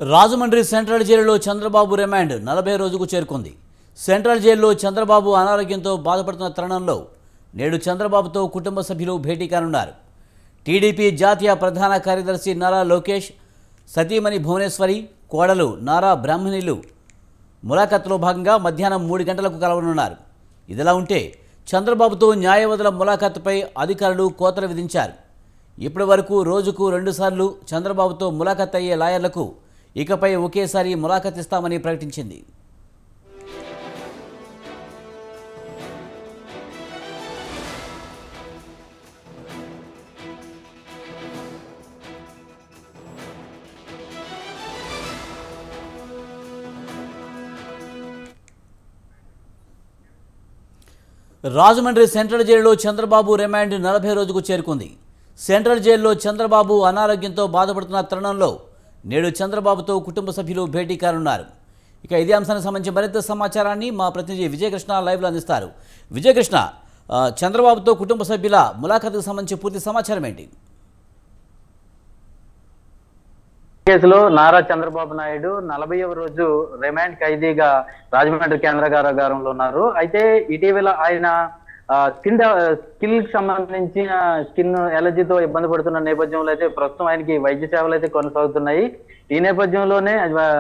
Rajahmundry central జైలులో Chandrababu remand నలభై రోజుకు చేరుకుంది సెంట్రల్ జైల్లో చంద్రబాబు అనారోగ్యంతో బాధపడుతున్న తరుణంలో నేడు చంద్రబాబుతో కుటుంబ సభ్యులు భేటీ కానున్నారు టీడీపీ జాతీయ ప్రధాన కార్యదర్శి నారా లోకేష్ సతీమణి భువనేశ్వరి కోడలు నారా బ్రాహ్మణిలు ములాఖత్లో భాగంగా మధ్యాహ్నం మూడు గంటలకు కలవనున్నారు ఇదిలా ఉంటే చంద్రబాబుతో న్యాయవాదుల ములాఖత్తుపై అధికారులు కోతలు విధించారు ఇప్పటి వరకు రోజుకు రెండుసార్లు చంద్రబాబుతో ములాఖత్ అయ్యే లాయర్లకు ఇకపై ఒకేసారి ములాఖత్ ఇస్తామని ప్రకటించింది రాజమండ్రి సెంట్రల్ జైలులో చంద్రబాబు రిమాండ్ నలభై రోజుకు చేరుకుంది సెంట్రల్ జైల్లో చంద్రబాబు అనారోగ్యంతో బాధపడుతున్న తరుణంలో నేడు చంద్రబాబుతో కుటుంబ సభ్యులు భేటీ కానున్నారు ఇక ఇదే అంశానికి సంబంధించి మరింత సమాచారాన్ని మా ప్రతినిధి విజయకృష్ణ లైవ్లో అందిస్తారు విజయకృష్ణ ఆ, చంద్రబాబుతో కుటుంబ సభ్యుల ములాఖతుకు సంబంధించి పూర్తి సమాచారం ఏంటి కేసులో నారా చంద్రబాబు నాయుడు నలభైవ రోజు రిమాండ్ ఖైదీగా రాజమండ్రి కేంద్ర కారాగారంలో ఉన్నారు అయితే ఇటీవల ఆయన ఆ, స్కిన్ డ- స్కిల్ కి సంబంధించిన స్కిన్ ఎలర్జీతో ఇబ్బంది పడుతున్న నేపథ్యంలో అయితే ప్రస్తుతం ఆయనకి వైద్య సేవలు అయితే కొనసాగుతున్నాయి ఈ నేపథ్యంలోనే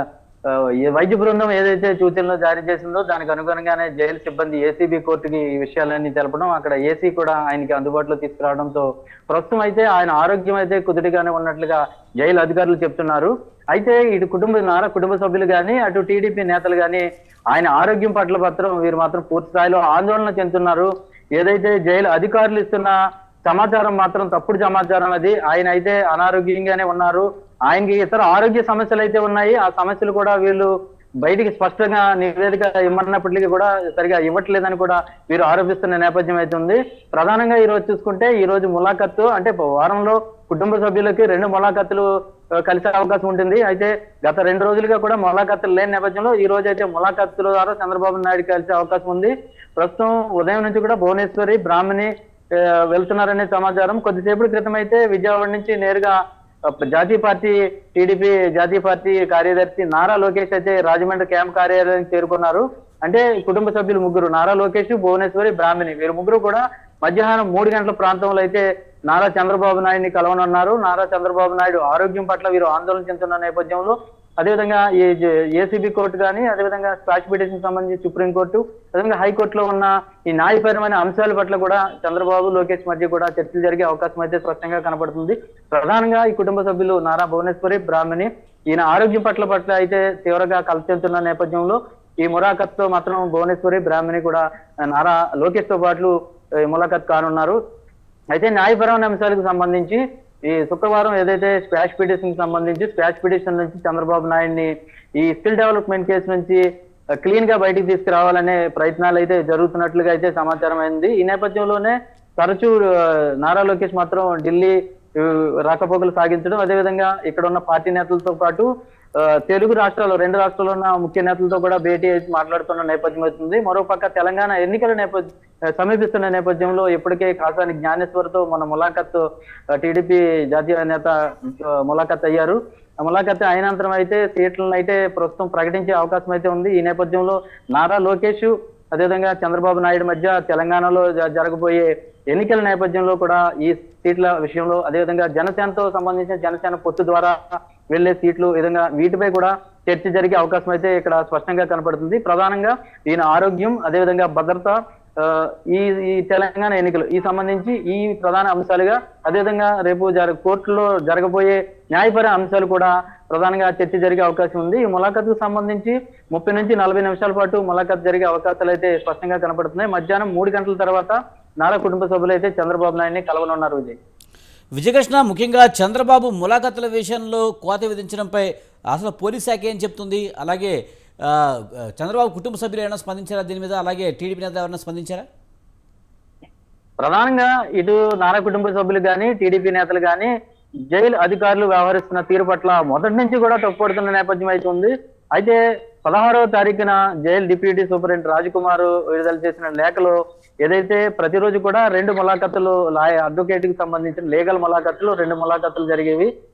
ఆ, ఈ వైద్య బృందం ఏదైతే సూచనలు జారీ చేసిందో దానికి అనుగుణంగానే జైలు సిబ్బంది ఏసీబీ కోర్టుకి ఈ విషయాలన్నీ తెలపడం అక్కడ ఏసీ కూడా ఆయనకి అందుబాటులో తీసుకురావడంతో ప్రస్తుతం అయితే ఆయన ఆరోగ్యం అయితే కుదుటిగానే ఉన్నట్లుగా జైలు అధికారులు చెప్తున్నారు అయితే ఇటు కుటుంబ నారా కుటుంబ సభ్యులు కానీ అటు టీడీపీ నేతలు కానీ ఆయన ఆరోగ్యం పట్ల మాత్రం వీరు మాత్రం పూర్తి స్థాయిలో ఆందోళన చెందుతున్నారు ఏదైతే జైలు అధికారులు ఇస్తున్న సమాచారం మాత్రం తప్పుడు సమాచారం అది ఆయన అయితే అనారోగ్యంగానే ఉన్నారు ఆయనకి ఇతర ఆరోగ్య సమస్యలు అయితే ఉన్నాయి ఆ సమస్యలు కూడా వీళ్ళు బయటికి స్పష్టంగా నివేదిక ఇమ్మన్నప్పటికీ కూడా సరిగా ఇవ్వట్లేదని కూడా వీరు ఆరోపిస్తున్న నేపథ్యం అయితే ఉంది ప్రధానంగా ఈ రోజు చూసుకుంటే ఈ రోజు ములాఖత్తు అంటే వారంలో కుటుంబ సభ్యులకి రెండు ములాఖత్తులు ఆ, కలిసే అవకాశం ఉంటుంది అయితే గత రెండు రోజులుగా కూడా ములాఖత్తులు లేని నేపథ్యంలో ఈ రోజు అయితే ములాఖత్తుల ద్వారా చంద్రబాబు నాయుడు కలిసే అవకాశం ఉంది ప్రస్తుతం ఉదయం నుంచి కూడా భువనేశ్వరి బ్రాహ్మణి ఆ, వెళ్తున్నారనే సమాచారం కొద్దిసేపటి క్రితం అయితే విజయవాడ నుంచి నేరుగా ఆ, జాతీయ పార్టీ టీడీపీ జాతీయ పార్టీ కార్యదర్శి నారా లోకేష్ అయితే రాజమండ్రి క్యాంప్ కార్యాలయానికి చేరుకున్నారు అంటే కుటుంబ సభ్యులు ముగ్గురు నారా లోకేష్ భువనేశ్వరి బ్రాహ్మణి వీరు ముగ్గురు కూడా మధ్యాహ్నం మూడు గంటల ప్రాంతంలో అయితే నారా చంద్రబాబు నాయుడిని కలవనున్నారు నారా చంద్రబాబు నాయుడు ఆరోగ్యం పట్ల వీరు ఆందోళన చెందుతున్న నేపథ్యంలో అదేవిధంగా ఈ ఏసీబీ కోర్టు కానీ అదేవిధంగా స్క్వాష్ పిటిషన్ సంబంధించి సుప్రీంకోర్టు అదేవిధంగా హైకోర్టులో ఉన్న ఈ న్యాయపరమైన అంశాల పట్ల కూడా చంద్రబాబు లోకేష్ మధ్య కూడా చర్చలు జరిగే అవకాశం అయితే స్పష్టంగా కనపడుతుంది ప్రధానంగా ఈ కుటుంబ సభ్యులు నారా భువనేశ్వరి బ్రాహ్మణి ఈయన ఆరోగ్యం పట్ల పట్ల అయితే తీవ్రంగా కలచెందుతున్న నేపథ్యంలో ఈ ములాఖత్ తో మాత్రం భువనేశ్వరి బ్రాహ్మణి కూడా నారా లోకేష్ తో పాటు ఈ ములాఖత్ కానున్నారు అయితే న్యాయపరమైన అంశాలకు సంబంధించి ఈ శుక్రవారం ఏదైతే స్క్వాష్ పిటిషన్ సంబంధించి స్క్వాష్ పిటిషన్ నుంచి చంద్రబాబు నాయుడిని ఈ స్కిల్ డెవలప్మెంట్ కేసు నుంచి క్లీన్ గా బయటికి తీసుకురావాలనే ప్రయత్నాలు అయితే జరుగుతున్నట్లుగా అయితే సమాచారం అయింది ఈ నేపథ్యంలోనే తరచూ ఆ, నారా లోకేష్ మాత్రం ఢిల్లీ ఆ, రాకపోకలు సాగించడం అదేవిధంగా ఇక్కడ ఉన్న పార్టీ నేతలతో పాటు ఆ, తెలుగు రాష్ట్రాల్లో రెండు రాష్ట్రాల్లో ఉన్న ముఖ్య నేతలతో కూడా భేటీ అయి మాట్లాడుతున్న నేపథ్యం అవుతుంది మరోపక్క తెలంగాణ ఎన్నికల నేపథ్యం సమీపిస్తున్న నేపథ్యంలో ఇప్పటికే కాసాని జ్ఞానేశ్వర్తో మన ములాఖత్ టీడీపీ జాతీయ నేత ఆ, ములాఖత్ అయ్యారు ఆ ములాఖత్ అయినంతరం అయితే సీట్లను అయితే ప్రస్తుతం ప్రకటించే అవకాశం అయితే ఉంది ఈ నేపథ్యంలో నారా లోకేష్ అదేవిధంగా చంద్రబాబు నాయుడు మధ్య తెలంగాణలో జ- జరగబోయే ఎన్నికల నేపథ్యంలో కూడా ఈ సీట్ల విషయంలో అదేవిధంగా జనసేనతో సంబంధించిన జనసేన పొత్తు ద్వారా వెళ్లే సీట్లు ఈ విధంగా వీటిపై కూడా చర్చ జరిగే అవకాశం అయితే ఇక్కడ స్పష్టంగా కనపడుతుంది ప్రధానంగా ఈయన ఆరోగ్యం అదేవిధంగా భద్రత ఆ, ఈ ఈ తెలంగాణ ఎన్నికలు ఈ సంబంధించి ఈ ప్రధాన అంశాలుగా అదేవిధంగా రేపు జర కోర్టులో జరగబోయే న్యాయపర అంశాలు కూడా ప్రధానంగా చర్చ జరిగే అవకాశం ఉంది ఈ ములాఖత్కు సంబంధించి ముప్పై నుంచి నలభై నిమిషాల పాటు ములాఖత్ జరిగే అవకాశాలు అయితే స్పష్టంగా కనపడుతున్నాయి మధ్యాహ్నం మూడు గంటల తర్వాత నారా కుటుంబ సభ్యులు అయితే చంద్రబాబు నాయుడిని కలవనున్నారు విజయ్ విజయకృష్ణ ముఖ్యంగా చంద్రబాబు ములాఖతుల విషయంలో కోత విధించడంపై అసలు పోలీస్ శాఖ ఏం చెప్తుంది అలాగే ఆ, చంద్రబాబు కుటుంబ సభ్యులు ఏమైనా స్పందించారా దీని మీద అలాగే టీడీపీ నేత ఎవరైనా స్పందించారా ప్రధానంగా ఇటు నారా కుటుంబ సభ్యులు కానీ టీడీపీ నేతలు కానీ జైలు అధికారులు వ్యవహరిస్తున్న తీరు పట్ల మొదటి నుంచి కూడా తప్పుపడుతున్న నేపథ్యం అయితే ఉంది అయితే పదహారవ తారీఖున జైలు డిప్యూటీ సూపరింటెండెంట్ రాజకుమార్ విడుదల చేసిన లేఖలో ఏదైతే ప్రతిరోజు కూడా రెండు ములాఖతులు లాయ అడ్వకేట్ కి సంబంధించిన లీగల్ ములాఖతులు రెండు ములాఖతులు జరిగేవి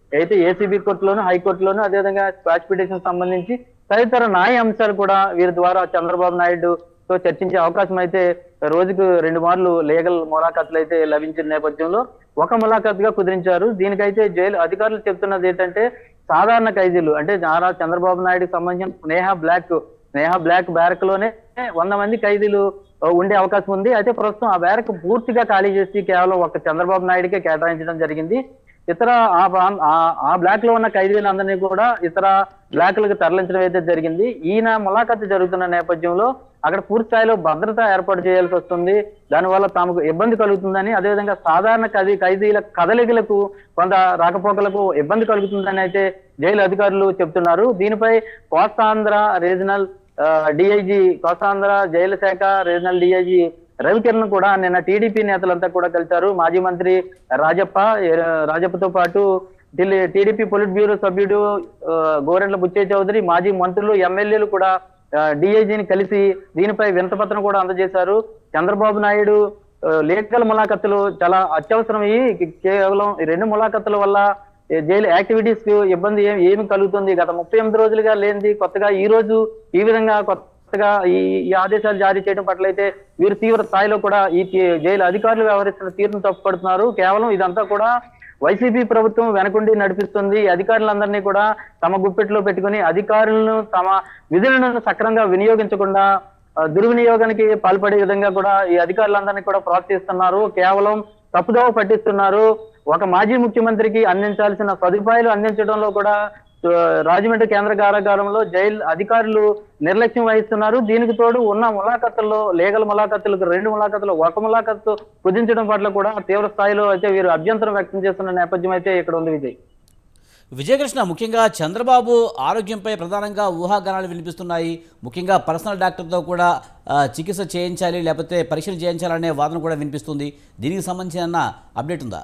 అయితే ఏసీబీ కోర్టులోను హైకోర్టులోను అదేవిధంగా స్క్వాష్ పిటిషన్ సంబంధించి తదితర న్యాయ అంశాలు కూడా వీరి ద్వారా చంద్రబాబు నాయుడు తో చర్చించే అవకాశం అయితే రోజుకు రెండు మార్లు లీగల్ ములాఖాతులు అయితే లభించిన నేపథ్యంలో ఒక ములాఖాత్ గా కుదిరించారు దీనికైతే జైలు అధికారులు చెప్తున్నది ఏంటంటే సాధారణ ఖైదీలు అంటే నారా చంద్రబాబు నాయుడుకి సంబంధించిన Sneha block Sneha block barrack లోనే వంద మంది ఖైదీలు ఆ, ఉండే అవకాశం ఉంది అయితే ప్రస్తుతం ఆ బ్యారక్ పూర్తిగా ఖాళీ చేసి కేవలం ఒక చంద్రబాబు నాయుడుకే కేటాయించడం జరిగింది ఇతర ఆ ప్రాం- ఆ- ఆ బ్లాక్ లో ఉన్న ఖైదీలందరినీ కూడా ఇతర బ్లాక్లకు తరలించడం అయితే జరిగింది ఈయన ములాఖాతు జరుగుతున్న నేపథ్యంలో అక్కడ పూర్తి స్థాయిలో భద్రత ఏర్పాటు చేయాల్సి వస్తుంది దానివల్ల తమకు ఇబ్బంది కలుగుతుందని అదేవిధంగా సాధారణ ఖైదీ ఖైదీల కదలికలకు కొంత రాకపోకలకు ఇబ్బంది కలుగుతుందని అయితే జైలు అధికారులు చెప్తున్నారు దీనిపై Kostandhra regional DIG Kostandhra jail శాఖ రీజనల్ డిఐజీ రవికిరణ్ కూడా నిన్న టీడీపీ నేతలంతా కూడా కలిశారు మాజీ మంత్రి రాజప్ప ఏ- రాజప్పతో పాటు ఢిల్లీ టీడీపీ పొలిట్ బ్యూరో సభ్యుడు ఆ, గోరెంట్ల బుచ్చయ్య చౌదరి మాజీ మంత్రులు ఎమ్మెల్యేలు కూడా డిఐజీని కలిసి దీనిపై వినతపత్రం కూడా అందజేశారు చంద్రబాబు నాయుడు ఆ, లీగల్ ములాఖతులు చాలా అత్యవసరం ఈ కేవలం ఈ రెండు ములాఖతుల వల్ల ఈ జైలు యాక్టివిటీస్ కు ఇబ్బంది ఏమి ఏమి కలుగుతుంది గత ముప్పై ఎనిమిది రోజులుగా లేనిది కొత్తగా ఈ రోజు ఈ విధంగా కొత్తగా ఈ ఈ ఆదేశాలు జారీ చేయడం పట్ల అయితే వీరు తీవ్ర స్థాయిలో కూడా ఈ తి- జైలు అధికారులు వ్యవహరిస్తున్న తీరును తప్పుపడుతున్నారు కేవలం ఇదంతా కూడా వైసీపీ ప్రభుత్వం వెనకుండి నడిపిస్తుంది ఈ అధికారులందరినీ కూడా తమ గుప్పెట్లో పెట్టుకుని అధికారులను తమ విధులను సక్రమంగా వినియోగించకుండా ఆ, దుర్వినియోగానికి పాల్పడే విధంగా కూడా ఈ అధికారులందరినీ కూడా ప్రోత్సహిస్తున్నారు కేవలం తప్పుదోవ పట్టిస్తున్నారు ఒక మాజీ ముఖ్యమంత్రికి అందించాల్సిన సదుపాయాలు అందించడంలో కూడా ఆ, రాజమండ్రి కేంద్ర కారాగారంలో జైలు అధికారులు నిర్లక్ష్యం వహిస్తున్నారు దీనికి తోడు ఉన్న ములాఖతుల్లో లీగల్ ములాఖతులకు రెండు ములాఖతులు ఒక ములాఖత్తు కుదించడం పట్ల కూడా తీవ్ర స్థాయిలో అయితే వీరు అభ్యంతరం వ్యక్తం చేస్తున్న నేపథ్యం అయితే ఇక్కడ ఉంది విజయ్ విజయకృష్ణ ముఖ్యంగా చంద్రబాబు ఆరోగ్యంపై ప్రధానంగా ఊహాగానాలు వినిపిస్తున్నాయి ముఖ్యంగా పర్సనల్ డాక్టర్తో కూడా ఆ, చికిత్స చేయించాలి లేకపోతే పరీక్షలు చేయించాలనే వాదన కూడా వినిపిస్తుంది దీనికి సంబంధించిన అప్డేట్ ఉందా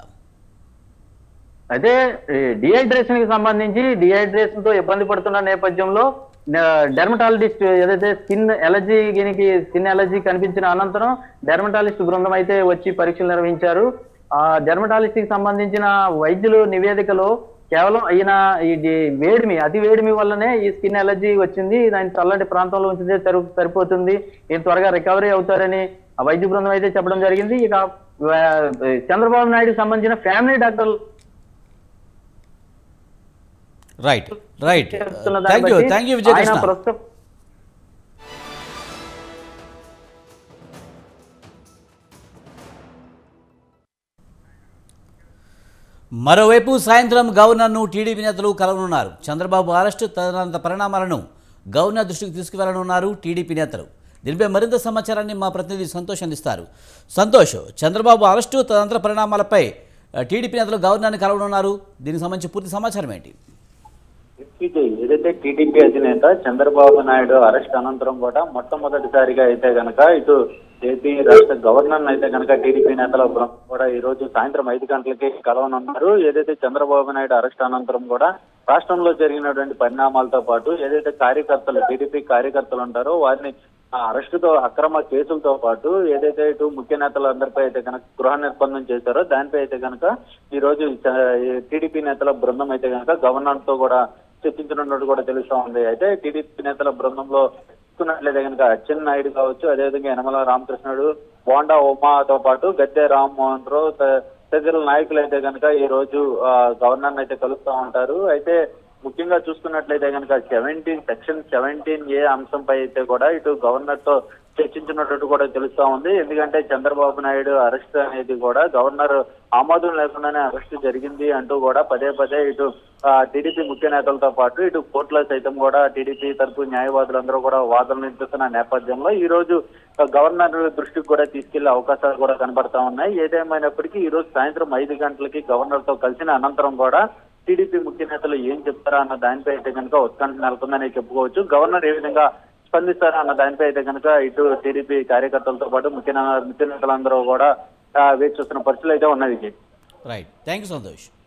అయితే డిహైడ్రేషన్ కి సంబంధించి డిహైడ్రేషన్ తో ఇబ్బంది పడుతున్న నేపథ్యంలో డెర్మటాలజిస్ట్ ఏదైతే స్కిన్ ఎలర్జీ దీనికి స్కిన్ ఎలర్జీ కనిపించిన అనంతరం డెర్మటాలజిస్ట్ బృందం అయితే వచ్చి పరీక్షలు నిర్వహించారు ఆ డెర్మటాలజిస్ట్ కి సంబంధించిన వైద్యులు నివేదికలో కేవలం ఈయన ఈ డి- వేడిమి అతి వేడిమి వల్లనే ఈ స్కిన్ ఎలర్జీ వచ్చింది దాని చల్లటి ప్రాంతంలో ఉంచితే సరి- సరిపోతుంది ఈయన త్వరగా రికవరీ అవుతారని ఆ వైద్య బృందం అయితే చెప్పడం జరిగింది ఇక ఆ, చంద్రబాబు నాయుడుకి సంబంధించిన ఫ్యామిలీ డాక్టర్ రైట్ రైట్ చేస్తున్న దాన్ని థ్యాంక్ యూ బట్టి థ్యాంక్ యూ ఆయన విజయకృష్ణ ప్రస్తుతం మరోవైపు సాయంత్రం గవర్నర్ను టీడీపీ నేతలు కలవనున్నారు చంద్రబాబు అరెస్టు తదనంత పరిణామాలను గవర్నర్ దృష్టికి తీసుకువెళ్లనున్నారు టీడీపీ నేతలు దీనిపై మరింత సమాచారాన్ని మా ప్రతినిధి సంతోష్ అందిస్తారు సంతోష్ చంద్రబాబు అరెస్టు తదనంతర పరిణామాలపై ఆ, టీడీపీ నేతలు గవర్నర్ని కలవనున్నారు దీనికి సంబంధించి పూర్తి సమాచారం ఏంటి విజయ్ ఏదైతే టీడీపీ అధినేత చంద్రబాబు నాయుడు అరెస్ట్ అనంతరం కూడా మొట్టమొదటిసారిగా అయితే గనక ఇటు ఏపీ రాష్ట్ర గవర్నర్ అయితే గనక టీడీపీ నేతల బృందం కూడా ఈ రోజు సాయంత్రం ఐదు గంటలకి కలవనున్నారు ఏదైతే చంద్రబాబు నాయుడు అరెస్ట్ అనంతరం కూడా రాష్ట్రంలో జరిగినటువంటి పరిణామాలతో పాటు ఏదైతే కార్యకర్తలు టీడీపీ కార్యకర్తలు ఉంటారో వారిని ఆ అరెస్టుతో అక్రమ కేసులతో పాటు ఏదైతే ఇటు ముఖ్య నేతలందరిపై అయితే కనుక గృహ నిర్బంధం చేశారో దానిపై అయితే కనుక ఈ రోజు టీడీపీ నేతల బృందం అయితే కనుక గవర్నర్ తో కూడా చర్చించనున్నట్టు కూడా తెలుస్తా ఉంది అయితే టీడీపీ నేతల బృందంలో చూసుకున్నట్లయితే కనుక అచ్చెన్నాయుడు కావచ్చు అదేవిధంగా యనమల రామకృష్ణుడు బోండా ఉమాతో పాటు గద్దె రామ్మోహన్ రావు త- తదితర నాయకులు అయితే కనుక ఈ రోజు గవర్నర్ అయితే కలుస్తా ఉంటారు అయితే ముఖ్యంగా చూసుకున్నట్లయితే కనుక సెవెంటీన్ సెక్షన్ సెవెంటీన్ ఏ అంశంపై అయితే కూడా ఇటు గవర్నర్ తో చర్చించినట్టు కూడా తెలుస్తా ఉంది ఎందుకంటే చంద్రబాబు నాయుడు అరెస్ట్ అనేది కూడా గవర్నర్ ఆమోదం లేకుండానే అరెస్ట్ జరిగింది అంటూ కూడా పదే పదే ఇటు టీడీపీ ముఖ్య నేతలతో పాటు ఇటు కోర్టులో సైతం కూడా టీడీపీ తరపు న్యాయవాదులందరూ కూడా వాదనలు వినిపిస్తున్న నేపథ్యంలో ఈ రోజు ఆ, గవర్నర్ దృష్టికి కూడా తీసుకెళ్లే అవకాశాలు కూడా కనబడతా ఉన్నాయి ఏదేమైనప్పటికీ ఈ రోజు సాయంత్రం ఐదు గంటలకి గవర్నర్ తో కలిసిన అనంతరం కూడా టీడీపీ ముఖ్య నేతలు ఏం చెప్తారా అన్న దానిపై అయితే కనుక ఉత్కంఠ నెలకొందని చెప్పుకోవచ్చు గవర్నర్ ఏ విధంగా స్పందిస్తారా అన్న దానిపై అయితే కనుక ఇటు టీడీపీ కార్యకర్తలతో పాటు ముఖ్య నా- ముఖ్య నేతలందరూ కూడా ఆ, వేచి చూస్తున్న పరిస్థితులు అయితే ఉన్నాయి Vijay right thank you Santosh